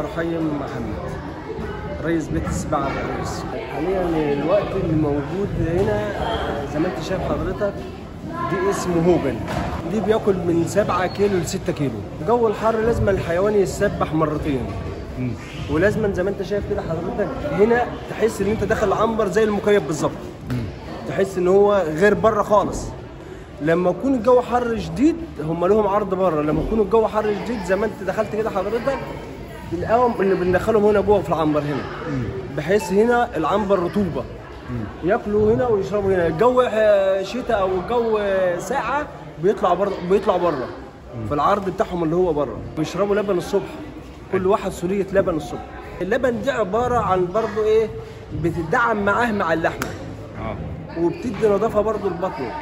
رحيم محمد رئيس بيت السباعة الرئيس حاليا الوقت اللي موجود هنا زي ما انت شايف حضرتك دي اسمه هوجن دي بياكل من 7 كيلو ل 6 كيلو جو الحر لازم الحيوان يتسبح مرتين ولازم زي ما انت شايف كده حضرتك هنا تحس ان انت داخل عنبر زي المكيف بالظبط تحس ان هو غير بره خالص لما يكون الجو حر شديد هم لهم عرض بره لما يكون الجو حر شديد زي ما انت دخلت كده حضرتك بنقاوم اللي بندخلهم هنا جوه في العنبر هنا بحيث هنا العنبر رطوبه ياكلوا هنا ويشربوا هنا الجو آه، شتاء او الجو آه، ساقعه بيطلع بره بيطلع بره في العرض بتاعهم اللي هو بره بيشربوا لبن الصبح كل واحد سوريه لبن الصبح اللبن دي عباره عن برضو ايه بتدعم معاه مع اللحمه اه وبتدي نظافه برضو لبطنه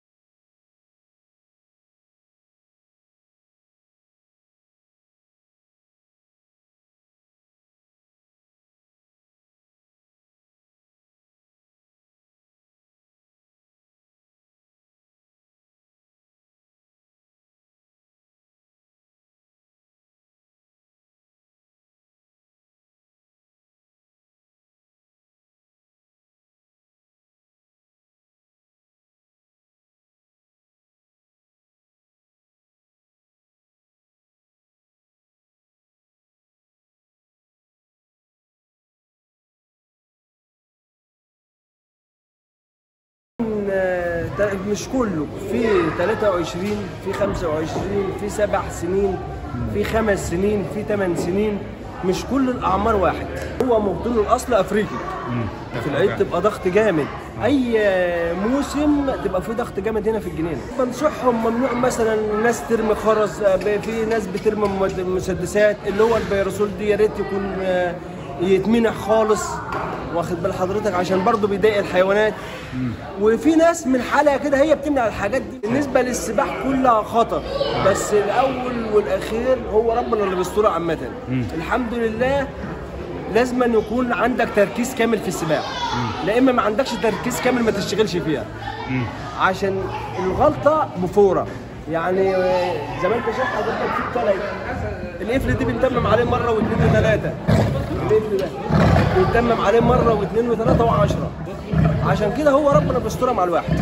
آه، تا- مش كله في 23 في 25 في سبع سنين في خمس سنين في ثمان سنين مش كل الاعمار واحد هو موطنه الاصل افريقي في العيد تبقى ضغط جامد اي موسم تبقى في ضغط جامد هنا في الجنينه بنصحهم ممنوع مثلا الناس ترمي خرز آه، ب- في ناس بترمي مد- مسدسات اللي هو البيرسول دي يا ريت يكون آه، يتمنع خالص واخد بال حضرتك عشان برضه بيضايق الحيوانات وفي ناس من حالها كده هي بتمنع الحاجات دي بالنسبه للسباح كلها خطر بس الاول والاخير هو ربنا اللي بيسترها عامه الحمد لله لازم أن يكون عندك تركيز كامل في السباحه لا اما ما عندكش تركيز كامل ما تشتغلش فيها عشان الغلطه بفوره يعني آه، زي ما انت شايف حضرتك في التلج القفل دي بنتمم عليه مره واثنين وثلاثه القفل ده بنتمم عليه مره واثنين وثلاثه وعشره عشان كده هو ربنا بيسترها مع الواحد